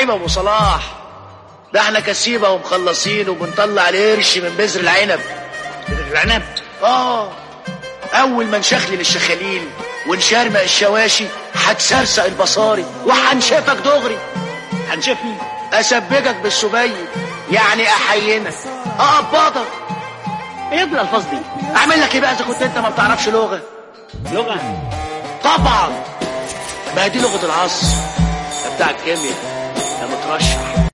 نعيم ابو صلاح ده احنا كسيبه ومخلصين وبنطلع القرش من بذر العنب العنب اه اول ما نشخلل الشخاليل ونشرمق الشواشي هتسرسق البصاري وهنشافك دغري هنشوفني اسبجك بالسبيل يعني احينك اقبضك ايه يا ابن الالفاظ دي اعمل لك ايه بقى اذا كنت انت ما بتعرفش لغه لغه طبعا ما هي دي لغه العصر يا بتاع الكيمياء يا مترشح